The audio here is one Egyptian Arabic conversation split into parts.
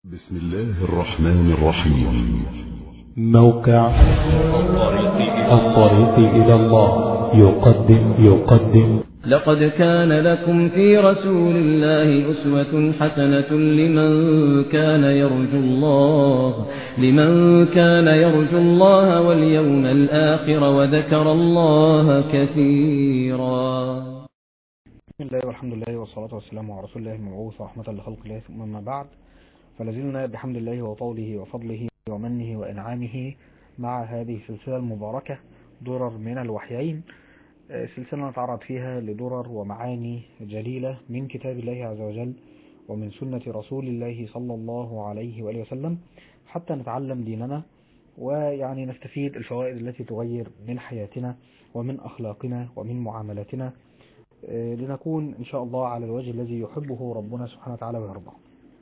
بسم الله الرحمن الرحيم موقع الطريق إلى الله يقدم يقدم لقد كان لكم في رسول الله أسوة حسنة لمن كان يرجو الله لمن كان يرجو الله واليوم الآخر وذكر الله كثيرا بسم الله والحمد لله والصلاة والسلام على رسول الله المبعوث رحمة لخلق الله ثم أما بعد فلازلنا بحمد الله وطوله وفضله ومنه وإنعامه مع هذه السلسلة المباركة درر من الوحيين آه، سلسلة نتعرض فيها لدرر ومعاني جليلة من كتاب الله عز وجل ومن سنة رسول الله صلى الله عليه وآله وسلم حتى نتعلم ديننا ويعني نستفيد الفوائد التي تغير من حياتنا ومن أخلاقنا ومن معاملاتنا آه، لنكون إن شاء الله على الوجه الذي يحبه ربنا سبحانه وتعالى ويرضاه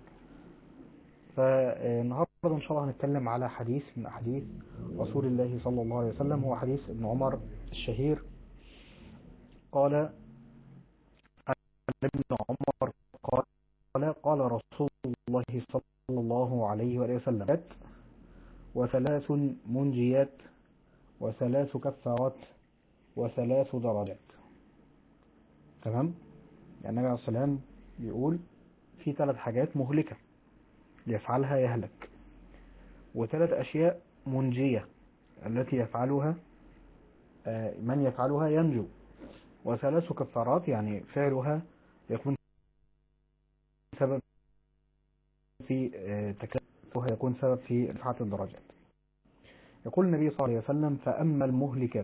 فالنهاردة إن شاء الله هنتكلم على حديث من أحاديث رسول الله صلى الله عليه وسلم هو حديث ابن عمر الشهير قال عن ابن عمر قال قال رسول الله صلى الله عليه وآله وسلم وثلاث منجيات وثلاث كفارات وثلاث درجات تمام يعني النبي عليه السلام بيقول في ثلاث حاجات مهلكة يفعلها يهلك وثلاث أشياء منجية التي يفعلها آه، من يفعلها ينجو وثلاث كفارات يعني فعلها يكون سبب في آه، تكلفها يكون سبب في رفعة الدرجات يقول النبي صلى الله عليه وسلم فأما المهلكات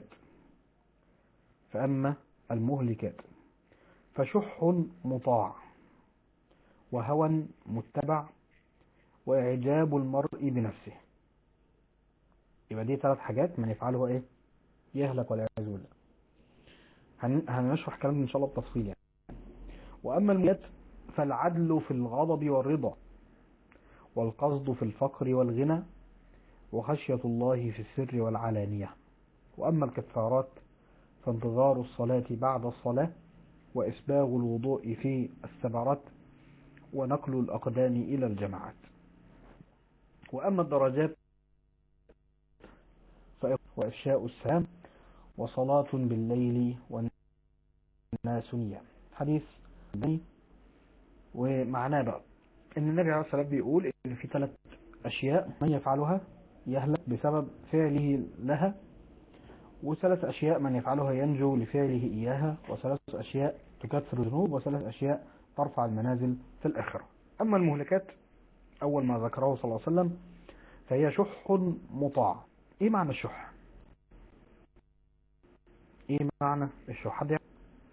فأما المهلكات فشح مطاع وهوى متبع وإعجاب المرء بنفسه يبقى دي ثلاث حاجات من يفعله ايه يهلك والعياذ بالله هن- هنشرح كلام ان شاء الله بتفصيل يعني واما الميات فالعدل في الغضب والرضا والقصد في الفقر والغنى وخشية الله في السر والعلانية واما الكفارات فانتظار الصلاة بعد الصلاة وإسباغ الوضوء في السبرات ونقل الأقدام إلى الجماعات وأما الدرجات وإفشاء السلام وصلاة بالليل والناس نيام حديث بني ومعناه بقى ان النبي عليه الصلاة والسلام بيقول ان في ثلاث اشياء من يفعلها يهلك بسبب فعله لها وثلاث اشياء من يفعلها ينجو لفعله اياها وثلاث اشياء تكثر الذنوب وثلاث اشياء ترفع المنازل في الاخره اما المهلكات اول ما ذكره صلى الله عليه وسلم فهي شح مطاع ايه معنى الشح ايه معنى الشح حد يعرف؟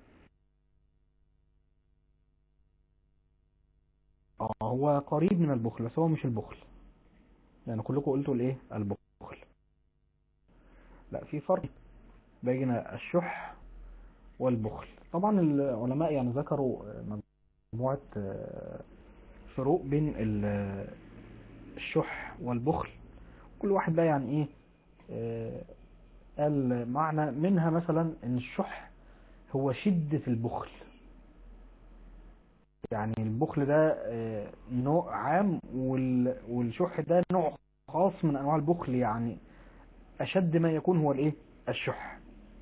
اه هو قريب من البخل بس هو مش البخل يعني كلكم قلتوا الايه البخل لا في فرق بين الشح والبخل طبعا العلماء يعني ذكروا مجموعة آه، فروق بين ال- الشح والبخل كل واحد بقى يعني ايه آه، قال معنى منها مثلا ان الشح هو شدة البخل يعني البخل ده آه، نوع عام وال- والشح ده نوع خاص من انواع البخل يعني اشد ما يكون هو الايه الشح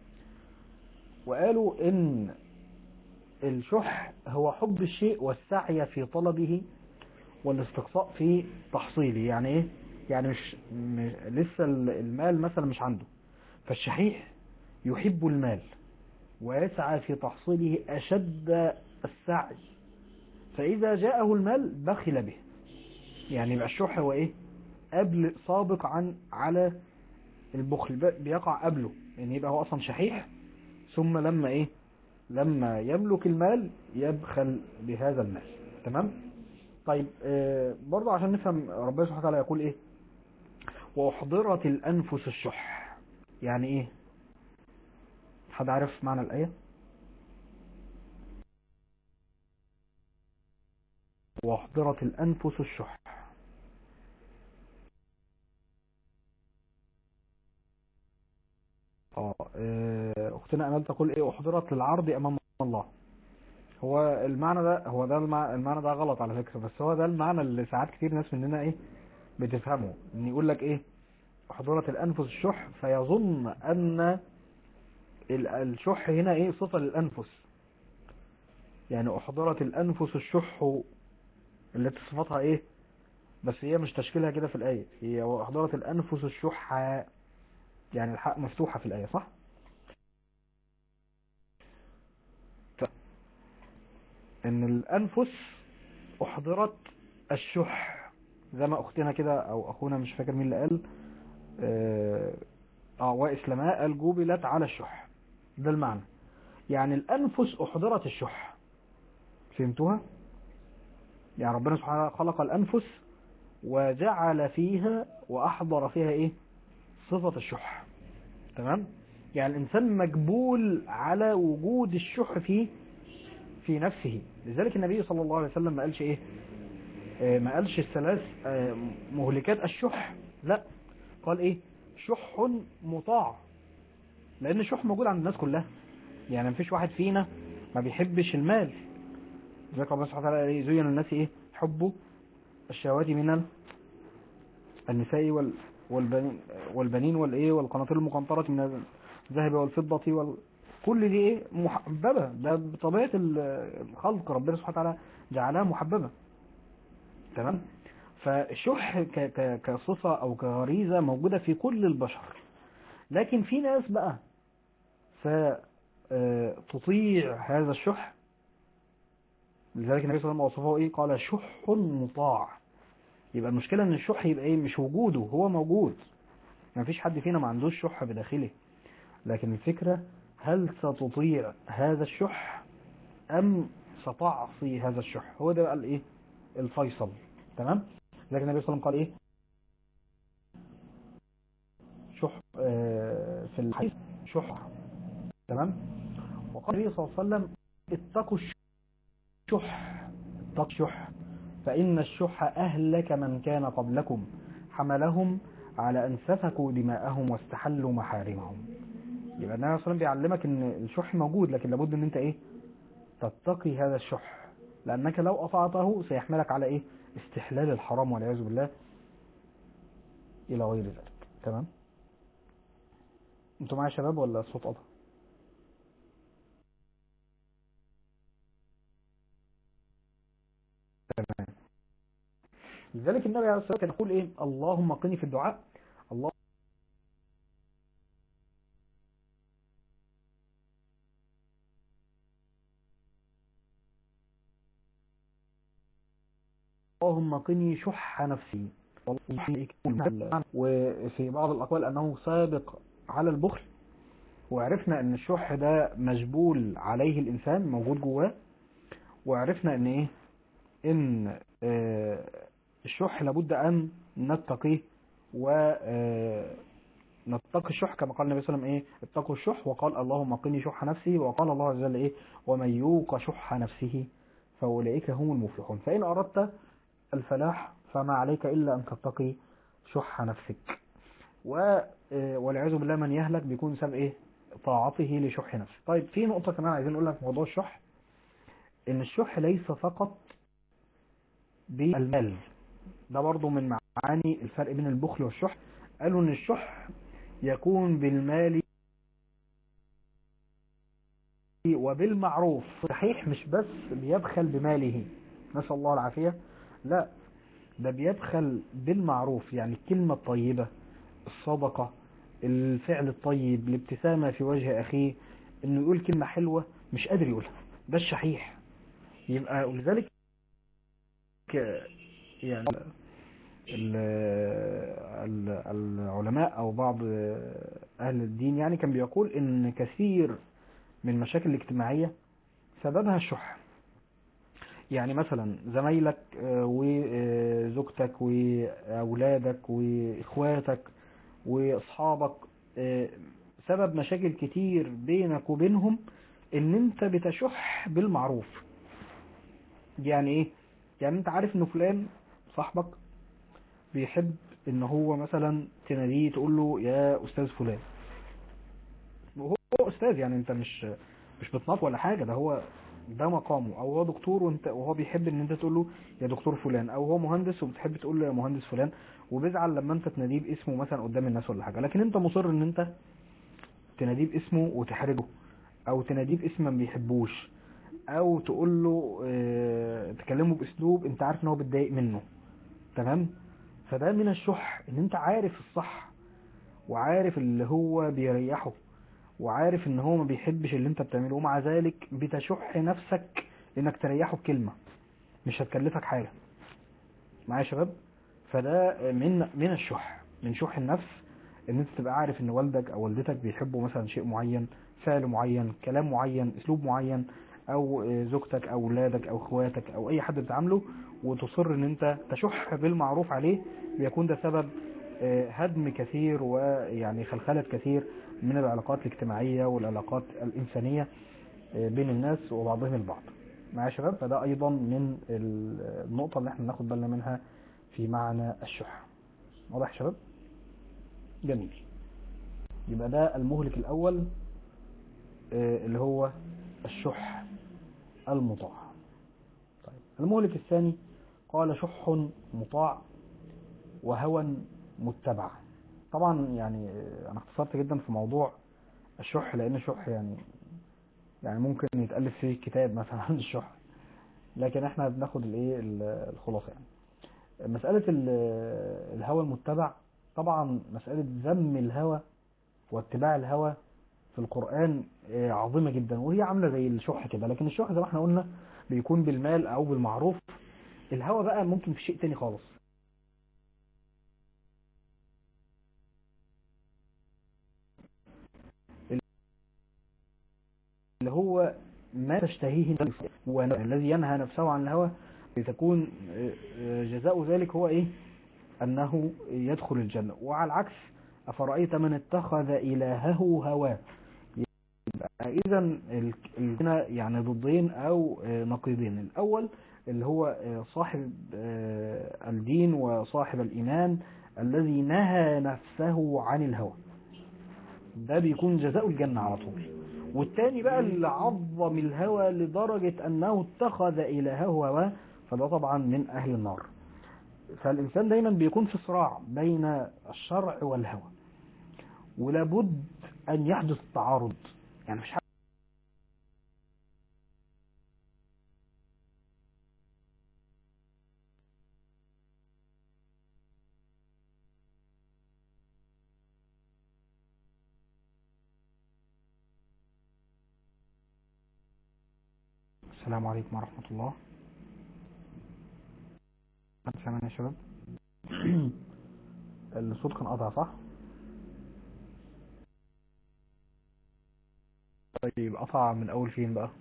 وقالوا ان الشح هو حب الشيء والسعي في طلبه والاستقصاء في تحصيله يعني ايه يعني مش, مش لسه المال مثلا مش عنده فالشحيح يحب المال ويسعى في تحصيله أشد السعي فإذا جاءه المال بخل به يعني يبقى الشح هو إيه قبل سابق عن على البخل ب- بيقع قبله يعني يبقى هو أصلا شحيح ثم لما إيه لما يملك المال يبخل بهذا المال تمام طيب آه برضو عشان نفهم ربنا سبحانه وتعالى يقول إيه وأحضرت الأنفس الشح يعني إيه حد عارف معنى الآية وأحضرت الأنفس الشح اه آه، أختنا أمال تقول إيه أحضرت للعرض أمام الله هو المعنى ده هو ده المع- المعنى ده غلط على فكرة بس هو ده المعنى اللي ساعات كتير ناس مننا ايه بتفهمه ان يقول لك ايه حضرة الانفس الشح فيظن ان ال- الشح هنا ايه صفة للانفس يعني احضرت الانفس الشح التي صفتها ايه بس هي مش تشكيلها كده في الايه هي احضرت الانفس الشح يعني الحق مفتوحة في الايه صح ان الانفس احضرت الشح زي ما اختنا كده او اخونا مش فاكر مين اللي قال اه آه، واسلماء قال جبلت على الشح ده المعنى يعني الانفس احضرت الشح فهمتوها يعني ربنا سبحانه وتعالى خلق الانفس وجعل فيها واحضر فيها ايه صفة الشح تمام يعني الانسان مجبول على وجود الشح فيه في نفسه لذلك النبي صلى الله عليه وسلم ما قالش ايه آه، ما قالش الثلاث آه، مهلكات الشح لا قال ايه شح مطاع لان الشح موجود عند الناس كلها يعني مفيش واحد فينا ما بيحبش المال لذلك ربنا سبحانه وتعالى قال إيه؟ زين الناس ايه حبه الشهوات من ال- النساء وال والبنين والبنين والايه والقناطير المقنطرة من الذهب والفضة وال كل دي ايه محببة ده بطبيعة ال- الخلق ربنا سبحانه وتعالى جعلها محببة تمام فالشح ك- ك- كصفة او كغريزة موجودة في كل البشر لكن في ناس بقى فتطيع هذا الشح لذلك النبي صلى الله عليه وسلم وصفه ايه قال شح مطاع يبقى المشكلة ان الشح يبقى ايه مش وجوده هو موجود ما فيش حد فينا ما عندوش شح بداخله لكن الفكرة هل ستطيع هذا الشح ام ستعصي هذا الشح هو ده بقى الايه الفيصل تمام لكن النبي صلى الله عليه وسلم قال ايه شح آه في الحديث شح تمام وقال النبي صلى الله عليه وسلم اتقوا الشح اتقوا الشح فإن الشح أهلك من كان قبلكم حملهم على أن سفكوا دماءهم واستحلوا محارمهم يبقى النبي صلى الله عليه وسلم بيعلمك ان الشح موجود لكن لابد ان انت ايه تتقي هذا الشح لانك لو اطعته سيحملك على ايه استحلال الحرام والعياذ بالله الى غير ذلك تمام انتوا معايا يا شباب ولا الصوت قطع تمام لذلك النبي عليه الصلاه والسلام كان يقول ايه اللهم قني في الدعاء الله اللهم قني شح نفسي وفي بعض الأقوال أنه سابق على البخل وعرفنا أن الشح ده مجبول عليه الإنسان موجود جواه وعرفنا أن إيه إن آه الشح لابد أن نتقيه و آه نتقي الشح كما قال النبي صلى الله عليه وسلم ايه اتقوا الشح وقال اللهم قني شح نفسي وقال الله عز وجل ايه ومن يوق شح نفسه فاولئك هم المفلحون فان اردت الفلاح فما عليك الا ان تتقي شح نفسك و والعياذ بالله من يهلك بيكون سبب ايه طاعته لشح نفسه طيب في نقطة كمان عايزين نقول لك في موضوع الشح ان الشح ليس فقط بالمال ده برضو من معاني الفرق بين البخل والشح قالوا ان الشح يكون بالمال وبالمعروف صحيح مش بس بيبخل بماله نسأل الله العافية لا ده بيبخل بالمعروف يعني الكلمة الطيبة الصدقة الفعل الطيب الابتسامة في وجه أخيه انه يقول كلمة حلوة مش قادر يقولها ده الشحيح يبقى ولذلك يعني العلماء او بعض اهل الدين يعني كان بيقول ان كثير من المشاكل الاجتماعية سببها الشح يعني مثلا زمايلك وزوجتك واولادك واخواتك واصحابك سبب مشاكل كتير بينك وبينهم ان انت بتشح بالمعروف يعني ايه يعني انت عارف ان فلان صاحبك بيحب ان هو مثلا تناديه تقول له يا استاذ فلان وهو استاذ يعني انت مش مش بتناط ولا حاجه ده هو ده مقامه او هو دكتور وانت وهو بيحب ان انت تقول له يا دكتور فلان او هو مهندس وبتحب تقول له يا مهندس فلان وبيزعل لما انت تناديه باسمه مثلا قدام الناس ولا حاجه لكن انت مصر ان انت تناديه باسمه وتحرجه او تناديه باسم ما بيحبوش او تقول له اه تكلمه باسلوب انت عارف ان هو بيتضايق منه تمام فده من الشح ان انت عارف الصح وعارف اللي هو بيريحه وعارف ان هو ما بيحبش اللي انت بتعمله ومع ذلك بتشح نفسك انك تريحه بكلمة مش هتكلفك حاجة معايا يا شباب فده من من الشح من شح النفس ان انت تبقى عارف ان والدك او والدتك بيحبوا مثلا شيء معين فعل معين كلام معين اسلوب معين او زوجتك او اولادك او اخواتك او اي حد بتعامله وتصر ان انت تشح بالمعروف عليه بيكون ده سبب هدم كثير ويعني خلخلة كثير من العلاقات الاجتماعية والعلاقات الإنسانية بين الناس وبعضهم البعض معايا يا شباب فده أيضا من النقطة اللي احنا ناخد بالنا منها في معنى الشح واضح يا شباب جميل يبقى ده المهلك الأول اللي هو الشح المطاع طيب المهلك الثاني قال شح مطاع وهوى متبع طبعا يعني انا اختصرت جدا في موضوع الشح لان الشح يعني يعني ممكن يتالف فيه كتاب مثلا عن الشح لكن احنا بناخد الايه الخلاصه يعني مساله الهوى المتبع طبعا مساله ذم الهوى واتباع الهوى في القران عظيمه جدا وهي عامله زي الشح كده لكن الشح زي ما احنا قلنا بيكون بالمال او بالمعروف الهوى بقى ممكن في شيء تاني خالص اللي هو ما تشتهيه النفس والذي ينهى نفسه عن الهوى لتكون جزاء ذلك هو ايه انه يدخل الجنة وعلى العكس افرأيت من اتخذ الهه هواه اذا يعني ضدين او نقيضين الاول اللي هو صاحب الدين وصاحب الايمان الذي نهى نفسه عن الهوى ده بيكون جزاء الجنة على طول والتاني بقى اللي عظم الهوى لدرجة أنه اتخذ إلهه هواه فده طبعا من أهل النار فالإنسان دايما بيكون في صراع بين الشرع والهوى ولابد أن يحدث تعارض يعني مش السلام عليكم ورحمة الله سامعني يا شباب الصوت كان قطع صح طيب قطع من اول فين بقى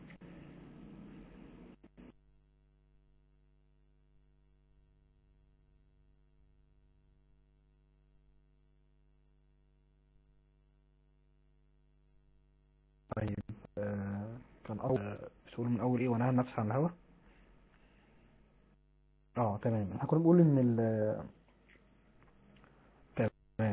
طيب آه كان اول تقول من اول ايه ونهى النفس عن الهوى اه تمام احنا كنا بنقول ان ال تمام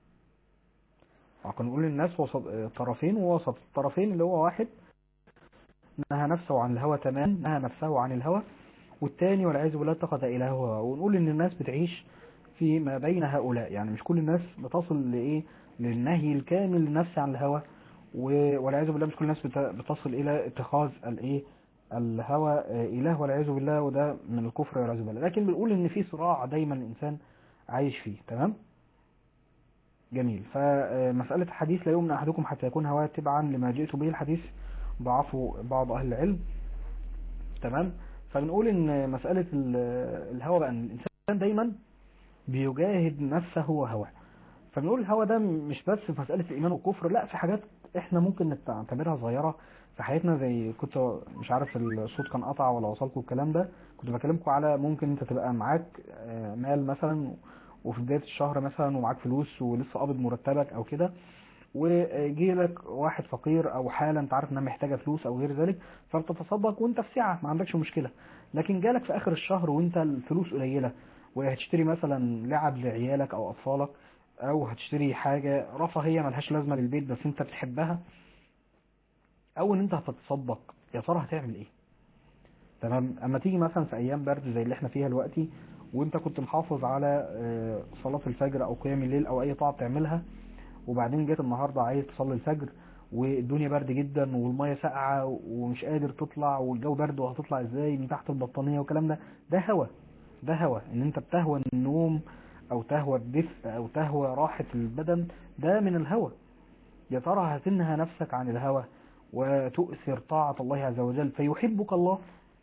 اه كنا بنقول الناس وسط طرفين ووسط الطرفين اللي هو واحد نهى نفسه عن الهوى تمام نهى نفسه عن الهوى والتاني والعياذ بالله اتخذ الهه هوى ونقول ان الناس بتعيش في ما بين هؤلاء يعني مش كل الناس بتصل لايه للنهي الكامل للنفس عن الهوى والعياذ بالله مش كل الناس بتصل الى اتخاذ الايه الهوى اله والعياذ بالله وده من الكفر والعياذ بالله لكن بنقول ان في صراع دايما الانسان عايش فيه تمام جميل فمسألة حديث لا يؤمن أحدكم حتى يكون هواه تبعا لما جئت به الحديث ضعفه بعض أهل العلم تمام فبنقول ان مسألة الهوى بقى ان الإنسان دايما بيجاهد نفسه وهواه فبنقول الهوى ده مش بس في مسألة الإيمان والكفر لا في حاجات احنا ممكن نعتبرها صغيرة في حياتنا زي كنت مش عارف الصوت كان قطع ولا وصلكم الكلام ده كنت بكلمكم على ممكن انت تبقى معاك مال مثلا وفي بداية الشهر مثلا ومعاك فلوس ولسه قابض مرتبك او كده ويجي لك واحد فقير او حاله انت عارف انها محتاجه فلوس او غير ذلك فبتتصدق وانت في سعه ما عندكش مشكله لكن جالك في اخر الشهر وانت الفلوس قليله وهتشتري مثلا لعب لعيالك او اطفالك او هتشتري حاجه رفاهيه ملهاش لازمه للبيت بس انت بتحبها او ان انت هتتصدق يا ترى هتعمل ايه تمام اما تيجي مثلا في ايام برد زي اللي احنا فيها دلوقتي وانت كنت محافظ على آه، صلاة الفجر او قيام الليل او اي طاعة بتعملها وبعدين جيت النهاردة عايز تصلي الفجر والدنيا برد جدا والمية ساقعة ومش قادر تطلع والجو برد وهتطلع ازاي من تحت البطانية والكلام ده ده هوى ده هوى ان انت بتهوى النوم او تهوى الدفء او تهوى راحة البدن ده من الهوى يا ترى هتنهى نفسك عن الهوى وتؤثر طاعة الله عز وجل فيحبك الله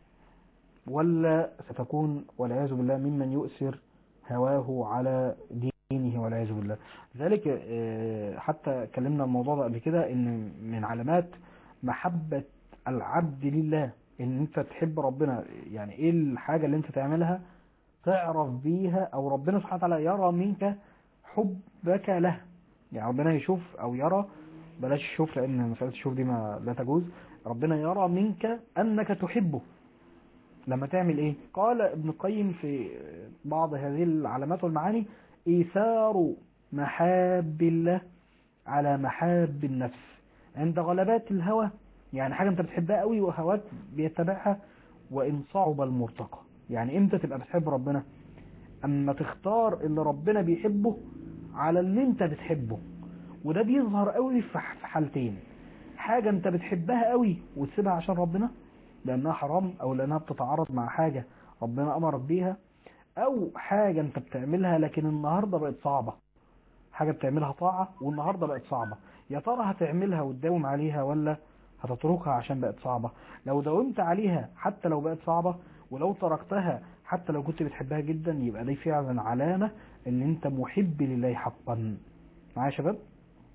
ولا ستكون والعياذ بالله ممن يؤثر هواه على دينه والعياذ بالله ذلك آه، حتى اتكلمنا الموضوع ده قبل كده ان من علامات محبة العبد لله ان انت تحب ربنا يعني ايه الحاجة اللي انت تعملها تعرف بيها او ربنا سبحانه وتعالى يرى منك حبك له يعني ربنا يشوف او يرى بلاش يشوف لان مسألة الشوف دي ما لا تجوز ربنا يرى منك انك تحبه لما تعمل ايه قال ابن القيم في بعض هذه العلامات والمعاني ايثار محاب الله على محاب النفس عند غلبات الهوى يعني حاجة انت بتحبها قوي وهواك بيتبعها وان صعب المرتقى يعني امتى تبقى بتحب ربنا اما تختار اللي ربنا بيحبه على اللي انت بتحبه وده بيظهر قوي في في حالتين حاجة انت بتحبها قوي وتسيبها عشان ربنا لانها حرام او لانها بتتعارض مع حاجة ربنا امرك بيها او حاجة انت بتعملها لكن النهاردة بقت صعبة حاجة بتعملها طاعة والنهاردة بقت صعبة يا ترى هتعملها وتداوم عليها ولا هتتركها عشان بقت صعبة لو داومت عليها حتى لو بقت صعبة ولو تركتها حتى لو كنت بتحبها جدا يبقى دي فعلا علامة ان انت محب لله حقا معايا يا شباب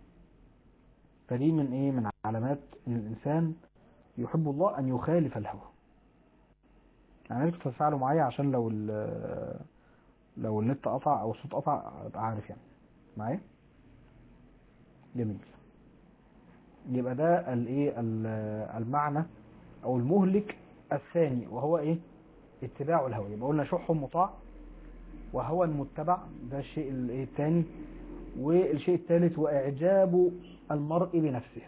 فدي من ايه من علامات ان الانسان يحب الله ان يخالف الهوى يعني انتوا تتفاعلوا معايا عشان لو ال- لو النت قطع او الصوت قطع ابقى عارف يعني معايا جميل يبقى ده الايه ال- المعنى او المهلك الثاني وهو ايه اتباع الهوى يبقى قلنا شح مطاع وهوى متبع ده الشيء الايه الثاني والشيء الثالث واعجاب المرء بنفسه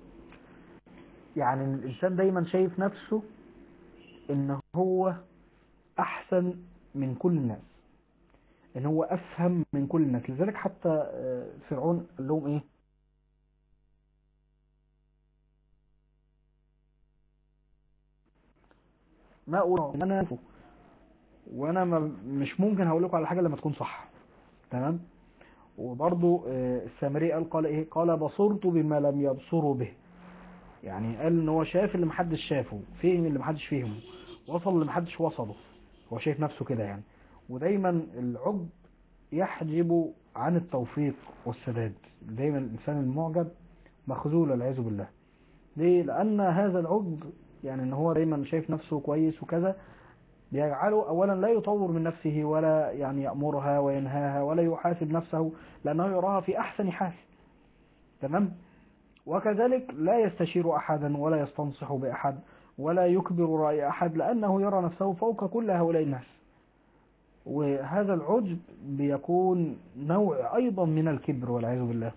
يعني إن الانسان دايما شايف نفسه ان هو احسن من كل الناس ان هو افهم من كل الناس لذلك حتى آه، فرعون قال لهم ايه ما اقول إن انا أعرفه. وانا ما مش ممكن هقول لكم على حاجه لما تكون صح تمام وبرضو آه، السامري قال قال ايه قال بصرت بما لم يبصروا به يعني قال ان هو شاف اللي محدش شافه فهم اللي محدش فهمه وصل اللي محدش وصله هو شايف نفسه كده يعني ودايما العجب يحجب عن التوفيق والسداد دايما الانسان المعجب مخذول والعياذ بالله ليه لان هذا العجب يعني ان هو دايما شايف نفسه كويس وكذا بيجعله اولا لا يطور من نفسه ولا يعني يامرها وينهاها ولا يحاسب نفسه لانه يراها في احسن حال تمام وكذلك لا يستشير احدا ولا يستنصح باحد ولا يكبر راي احد لانه يرى نفسه فوق كل هؤلاء الناس وهذا العجب بيكون نوع ايضا من الكبر والعياذ بالله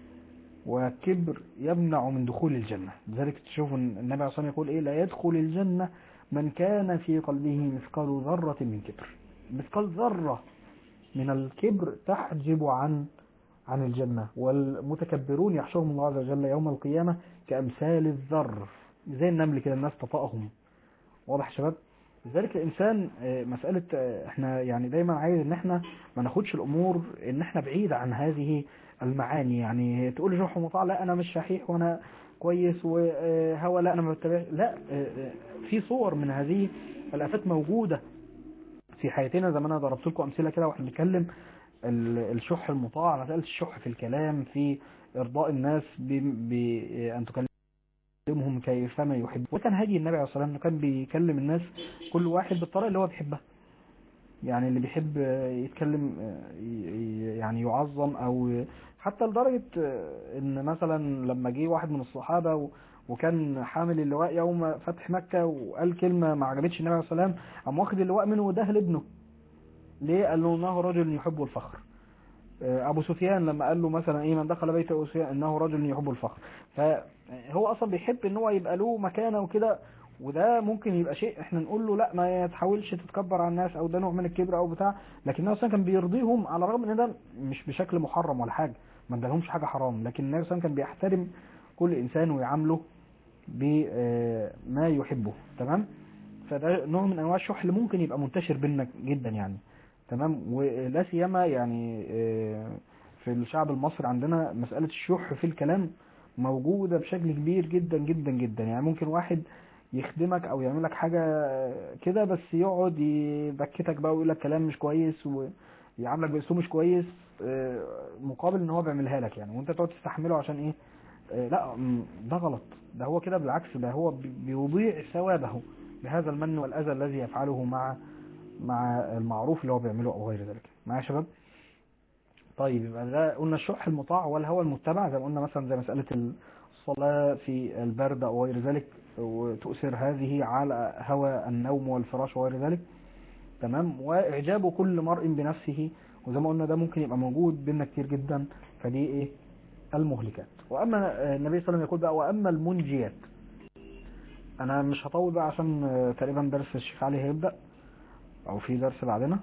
والكبر يمنع من دخول الجنة لذلك تشوف إن النبي عليه الصلاة والسلام يقول إيه لا يدخل الجنة من كان في قلبه مثقال ذرة من كبر مثقال ذرة من الكبر تحجب عن عن الجنة والمتكبرون يحشرهم الله عز وجل يوم القيامة كأمثال الذر زي النمل كده الناس تطأهم واضح يا شباب لذلك الانسان آه، مسألة آه، احنا يعني دايما عايز ان احنا ما ناخدش الامور ان احنا بعيد عن هذه المعاني يعني تقول لي روح مطاع لا انا مش شحيح وانا كويس وهوى لا انا ما بتابعش لا آه، آه، في صور من هذه الافات موجودة في حياتنا زي ما انا ضربت لكم امثله كده واحنا بنتكلم ال- الشح المطاع مساله الشح في الكلام في ارضاء الناس ب- بان تكلمهم كيفما يحب وكان هدي النبي عليه الصلاه والسلام انه كان بيكلم الناس كل واحد بالطريقه اللي هو بيحبها يعني اللي بيحب يتكلم ي- يعني يعظم او حتى لدرجه ان مثلا لما جه واحد من الصحابه و- وكان حامل اللواء يوم فتح مكه وقال كلمه ما عجبتش النبي عليه الصلاه والسلام قام واخد اللواء منه وده لابنه ليه قال له انه رجل يحب الفخر آه، ابو سفيان لما قال له مثلا ايه من دخل بيت ابو سفيان انه رجل يحب الفخر فهو اصلا بيحب ان هو يبقى له مكانه وكده وده ممكن يبقى شيء احنا نقول له لا ما تحاولش تتكبر على الناس او ده نوع من الكبر او بتاع لكن النبي صلى الله عليه وسلم كان بيرضيهم على الرغم ان ده مش بشكل محرم ولا حاجه ما ادالهمش حاجه حرام لكن النبي صلى الله عليه وسلم كان بيحترم كل انسان ويعامله بما يحبه تمام فده نوع من انواع الشح اللي ممكن يبقى منتشر بينا جدا يعني تمام ولا سيما يعني آه، في الشعب المصري عندنا مسألة الشح في الكلام موجودة بشكل كبير جدا جدا جدا يعني ممكن واحد يخدمك او يعمل لك حاجة كده بس يقعد يبكتك بقى ويقول لك كلام مش كويس ويعاملك باسلوب مش كويس آه، مقابل ان هو بيعملها لك يعني وانت تقعد تستحمله عشان ايه آه، لا م، ده غلط ده هو كده بالعكس ده هو بي- بيضيع ثوابه بهذا المن والاذى الذي يفعله مع مع المعروف اللي هو بيعمله او غير ذلك معايا يا شباب طيب يبقى ده قلنا الشح المطاع والهوى المتبع زي ما قلنا مثلا زي مسألة الصلاة في البرد أو غير ذلك وتؤثر هذه على هوى النوم والفراش وغير ذلك تمام وإعجاب كل مرء بنفسه وزي ما قلنا ده ممكن يبقى موجود بينا كتير جدا فدي إيه المهلكات وأما آه، النبي صلى الله عليه وسلم يقول بقى وأما المنجيات أنا مش هطول بقى عشان آه، تقريبا درس الشيخ علي هيبدأ أو في درس بعدنا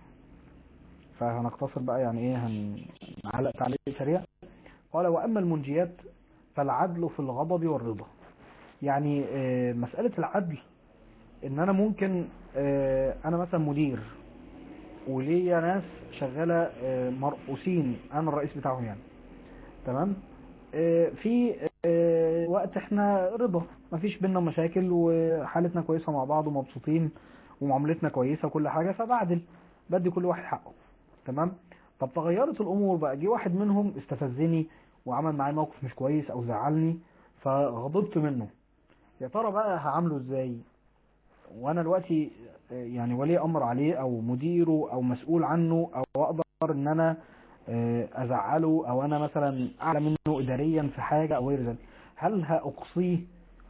فهنقتصر بقى يعني ايه هنعلق تعليق سريع قال واما المنجيات فالعدل في الغضب والرضا يعني آه، مسألة العدل ان انا ممكن آه، انا مثلا مدير وليا ناس شغالة آه، مرؤوسين انا الرئيس بتاعهم يعني تمام آه، في آه، وقت احنا رضا مفيش بينا مشاكل وحالتنا كويسة مع بعض ومبسوطين ومعاملتنا كويسة وكل حاجة فبعدل بدي كل واحد حقه تمام طب تغيرت الامور بقى جه واحد منهم استفزني وعمل معايا موقف مش كويس او زعلني فغضبت منه يا ترى بقى هعامله ازاي وانا دلوقتي آه، يعني ولي امر عليه او مديره او مسؤول عنه او اقدر ان انا آه، ازعله او انا مثلا اعلى منه اداريا في حاجه او غير ذلك هل هاقصيه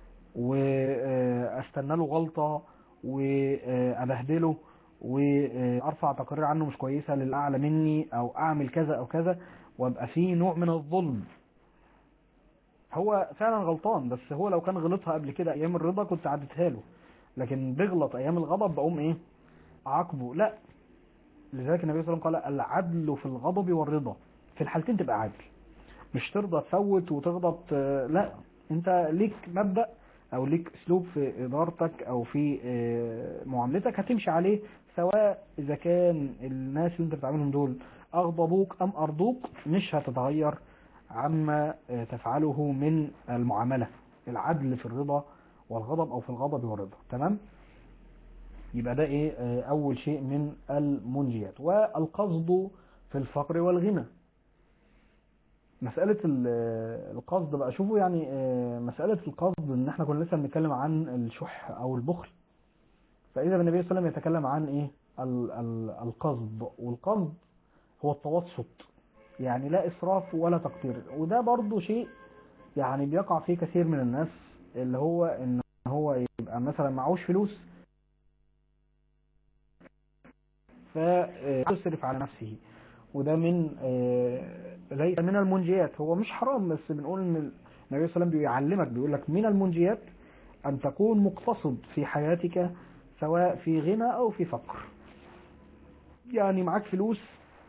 واستنى له غلطه وابهدله وارفع تقرير عنه مش كويسه للاعلى مني او اعمل كذا او كذا وابقى فيه نوع من الظلم هو فعلا غلطان بس هو لو كان غلطها قبل كده ايام الرضا كنت عدتها له لكن بيغلط ايام الغضب بقوم ايه عاقبه لا لذلك النبي صلى الله عليه وسلم قال العدل في الغضب والرضا في الحالتين تبقى عادل مش ترضى تفوت وتغضب ت- لا انت ليك مبدأ او ليك اسلوب في ادارتك او في آه، معاملتك هتمشي عليه سواء اذا كان الناس اللي انت بتعاملهم دول اغضبوك ام ارضوك مش هتتغير عما آه، تفعله من المعاملة العدل في الرضا والغضب او في الغضب والرضا تمام يبقى ده ايه آه، اول شيء من المنجيات والقصد في الفقر والغنى مسألة ال- القصد بقى شوفوا يعني آه، مسألة القصد ان احنا كنا لسه بنتكلم عن الشح او البخل فإذا النبي صلى الله عليه وسلم يتكلم عن ايه ال- ال- القصد والقصد هو التوسط يعني لا إسراف ولا تقدير وده برضو شيء يعني بيقع فيه كثير من الناس اللي هو ان هو يبقى مثلا معهوش فلوس فيصرف على نفسه وده من آه، ليس من المنجيات هو مش حرام بس بنقول ان النبي صلى الله عليه وسلم بيعلمك بيقول لك من المنجيات ان تكون مقتصد في حياتك سواء في غنى او في فقر يعني معاك فلوس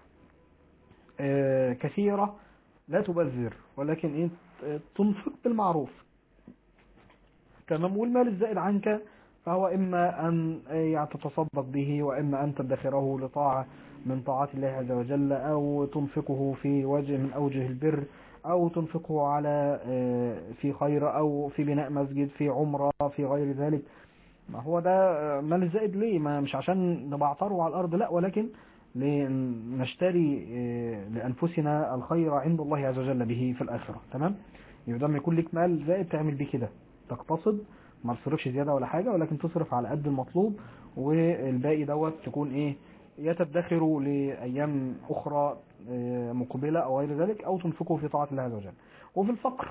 آه، كثيرة لا تبذر ولكن ايه ت- تنفق بالمعروف تمام والمال الزائد عنك فهو إما أن يعني تتصدق به وإما أن تدخره لطاعة من طاعات الله عز وجل أو تنفقه في وجه من أوجه البر أو تنفقه على آه، في خير أو في بناء مسجد في عمرة في غير ذلك ما هو ده آه، مال الزائد ليه ما مش عشان نبعتره على الأرض لا ولكن لنشتري آه، لأنفسنا الخير عند الله عز وجل به في الآخرة تمام يبقى لما يكون لك مال زائد تعمل بيه كده تقتصد ما تصرفش زيادة ولا حاجة ولكن تصرف على قد المطلوب والباقي دوت تكون ايه يا تدخره لأيام أخرى آه، مقبلة أو غير ذلك أو تنفقه في طاعة الله عز وجل وفي الفقر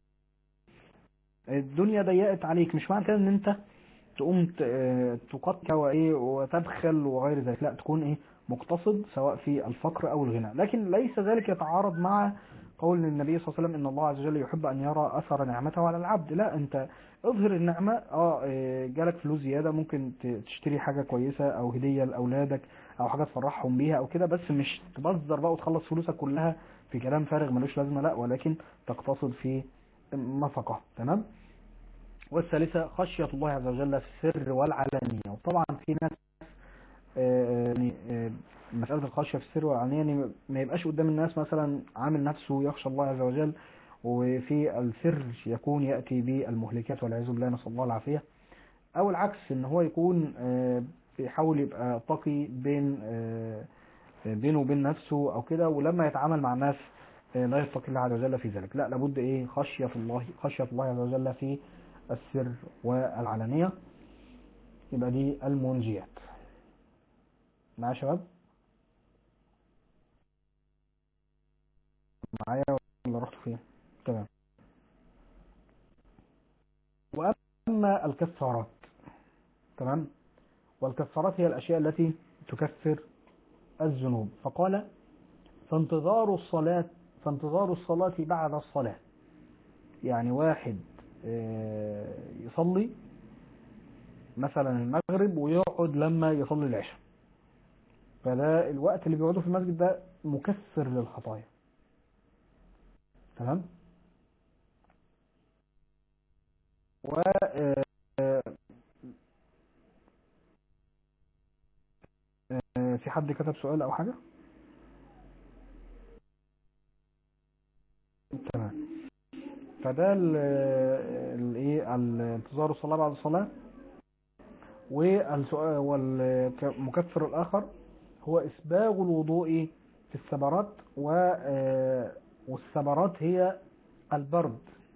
الدنيا ضيقت عليك مش معنى كده ان انت تقوم ت- آه، تقطع وايه وتبخل وغير ذلك لا تكون ايه مقتصد سواء في الفقر او الغنى لكن ليس ذلك يتعارض مع قول النبي صلى الله عليه وسلم ان الله عز وجل يحب ان يرى اثر نعمته على العبد لا انت اظهر النعمه اه إيه، جالك فلوس زياده ممكن ت- تشتري حاجه كويسه او هديه لاولادك او حاجه تفرحهم بيها او كده بس مش تبذر بقى وتخلص فلوسك كلها في كلام فارغ ملوش لازمه لا ولكن تقتصد في نفقه تمام والثالثه خشيه الله عز وجل في السر والعلانيه وطبعا في ناس آه، يعني آه، مسألة الخشية في السر والعلانية يعني ما يبقاش قدام الناس مثلا عامل نفسه يخشى الله عز وجل وفي السر يكون يأتي بالمهلكات والعياذ بالله نسأل الله العافية أو العكس إن هو يكون آه، بيحاول يبقى تقي بين آه، بينه وبين نفسه أو كده ولما يتعامل مع الناس آه، لا يتقي الله عز وجل في ذلك لا لابد إيه خشية الله خشية الله عز وجل في السر والعلانية يبقى دي المنجيات معايا يا شباب معايا ولا رحتوا فين تمام واما الكفارات تمام والكفارات هي الاشياء التي تكفر الذنوب فقال فانتظار الصلاة فانتظار الصلاة بعد الصلاة يعني واحد آه، يصلي مثلا المغرب ويقعد لما يصلي العشاء فده الوقت اللي بيقعدوا في المسجد ده مكثر للخطايا تمام و آه، آه، في حد كتب سؤال او حاجة تمام فده ال- الايه الانتظار الصلاة بعد الصلاة والسؤال والمكفر الآخر هو إسباغ الوضوء في الثمرات و آه، والثمرات هي البرد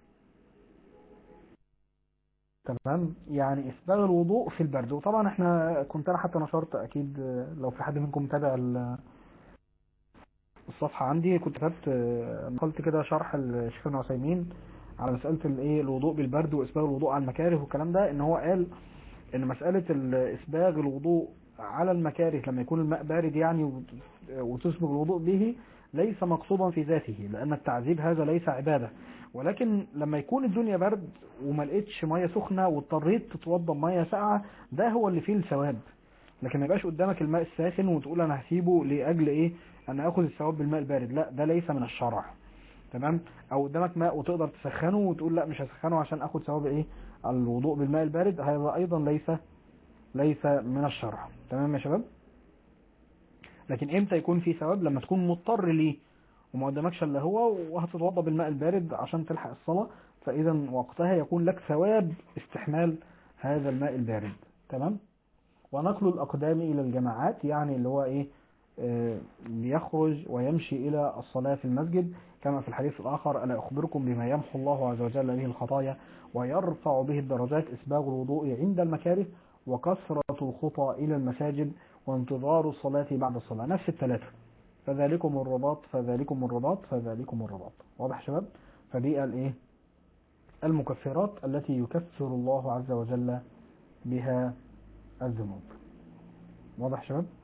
تمام يعني إسباغ الوضوء في البرد وطبعا احنا كنت أنا حتى نشرت أكيد آه، لو في حد منكم متابع ال- الصفحة عندي كنت كتبت آه، نقلت كده شرح الشيخ ابن عثيمين على مسألة الايه الوضوء بالبرد وإسباغ الوضوء على المكاره والكلام ده إن هو قال ان مسألة ال- اسباغ الوضوء على المكاره لما يكون الماء بارد يعني وت- وتسبغ الوضوء به ليس مقصودا في ذاته لان التعذيب هذا ليس عبادة ولكن لما يكون الدنيا برد وما لقيتش ميه سخنة واضطريت تتوضى بميه ساقعة ده هو اللي فيه الثواب لكن ما يبقاش قدامك الماء الساخن وتقول انا هسيبه لاجل ايه انا اخذ الثواب بالماء البارد لا ده ليس من الشرع تمام او قدامك ماء وتقدر تسخنه وتقول لا مش هسخنه عشان اخد ثواب ايه الوضوء بالماء البارد هذا ايضا ليس ليس من الشرع تمام يا شباب لكن امتى يكون في ثواب لما تكون مضطر ليه وما قدامكش الا هو وهتتوضا بالماء البارد عشان تلحق الصلاه فاذا وقتها يكون لك ثواب استحمال هذا الماء البارد تمام ونقل الاقدام الى الجماعات يعني اللي هو ايه آه، بيخرج ويمشي الى الصلاه في المسجد كما في الحديث الاخر الا اخبركم بما يمحو الله عز وجل به الخطايا ويرفع به الدرجات اسباغ الوضوء عند المكاره وكثرة الخطى إلى المساجد وانتظار الصلاة بعد الصلاة نفس الثلاثة فذلكم الرباط فذلكم الرباط فذلكم الرباط واضح يا شباب فدي الايه المكفرات التي يكفر الله عز وجل بها الذنوب واضح يا شباب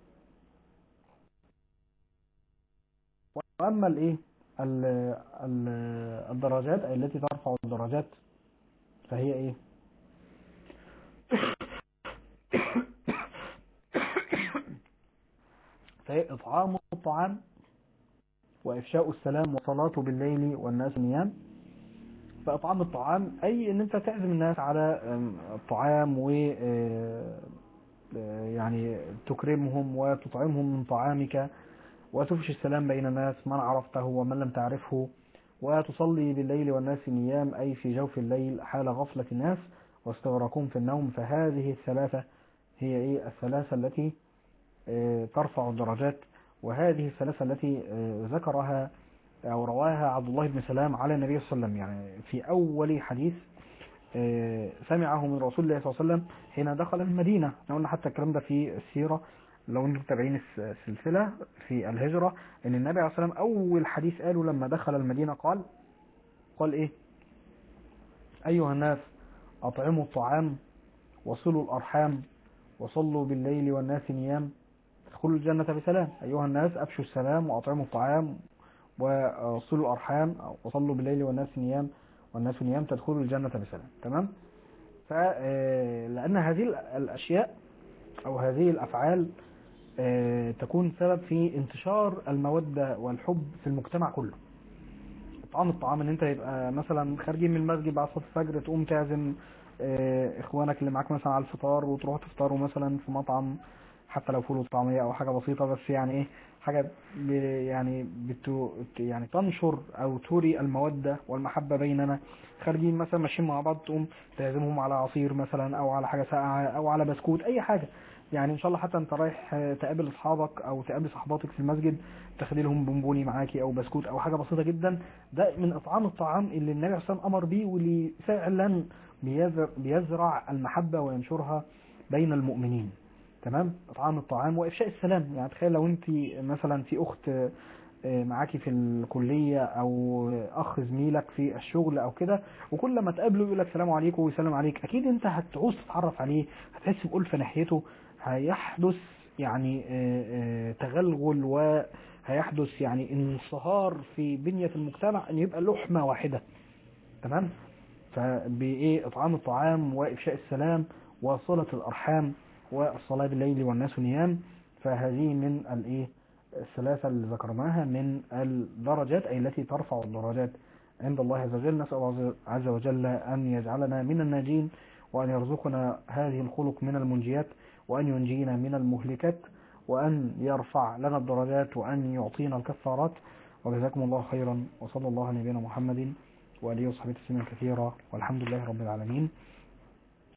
واما الايه ال- ال- الدرجات أي التي ترفع الدرجات فهي ايه فهي إطعام الطعام وإفشاء السلام والصلاة بالليل والناس نيام فإطعام الطعام أي إن أنت تعزم الناس على أم، الطعام و آه، آه، يعني تكرمهم وتطعمهم من طعامك وتفشي السلام بين الناس من عرفته ومن لم تعرفه وتصلي بالليل والناس نيام أي في جوف الليل حال غفلة الناس واستغرقهم في النوم فهذه الثلاثة هي إيه الثلاثة التي آه، ترفع الدرجات وهذه الثلاثة التي آه، ذكرها أو رواها عبد الله بن سلام على النبي صلى الله عليه وسلم يعني في أول حديث آه، سمعه من رسول الله صلى الله عليه وسلم حين دخل المدينة احنا قلنا حتى الكلام ده في السيرة لو انتم متابعين الس- السلسلة في الهجرة ان النبي عليه الصلاة والسلام أول حديث قاله لما دخل المدينة قال قال إيه أيها الناس أطعموا الطعام وصلوا الأرحام وصلوا بالليل والناس نيام ادخلوا الجنة بسلام أيها الناس أفشوا السلام وأطعموا الطعام وصلوا الأرحام وصلوا بالليل والناس نيام والناس نيام تدخلوا الجنة بسلام تمام فلأن هذه الأشياء أو هذه الأفعال آه، تكون سبب في انتشار المودة والحب في المجتمع كله طعام الطعام ان انت يبقى مثلا خارجين من المسجد بعد صلاه الفجر تقوم تعزم آه، اخوانك اللي معاك مثلا على الفطار وتروحوا تفطروا مثلا في مطعم حتى لو فول وطعميه او حاجه بسيطه بس يعني ايه حاجه ب- يعني بتو يعني تنشر او توري الموده والمحبه بيننا خارجين مثلا ماشيين مع بعض تقوم تعزمهم على عصير مثلا او على حاجه ساقعه او على بسكوت اي حاجه يعني ان شاء الله حتى انت رايح آه، تقابل اصحابك او تقابل صحباتك في المسجد تاخدي لهم بونبوني معاكي او بسكوت او حاجه بسيطه جدا ده من اطعام الطعام اللي النبي عليه الصلاه والسلام امر بيه واللي فعلا بيزر- بيزرع المحبه وينشرها بين المؤمنين تمام اطعام الطعام وافشاء السلام يعني تخيل لو انت مثلا في اخت آه، معاكي في الكليه او اخ زميلك في الشغل او كده وكل ما تقابله يقول لك سلام عليكم ويسلم عليك اكيد انت هتعوز تتعرف عليه هتحس بألفة ناحيته هيحدث يعني آه، آه، تغلغل وهيحدث يعني انصهار في بنية المجتمع ان يبقى لحمة واحدة تمام فبايه اطعام الطعام وافشاء السلام وصلة الارحام والصلاة بالليل والناس نيام فهذه من الايه الثلاثة اللي ذكرناها من الدرجات أي التي ترفع الدرجات عند الله عز وجل نسأل الله عز وجل أن يجعلنا من الناجين وأن يرزقنا هذه الخلق من المنجيات وأن ينجينا من المهلكات وأن يرفع لنا الدرجات وأن يعطينا الكفارات وجزاكم الله خيرا وصلى الله على نبينا محمد وآله وصحبه تسليما كثيرا والحمد لله رب العالمين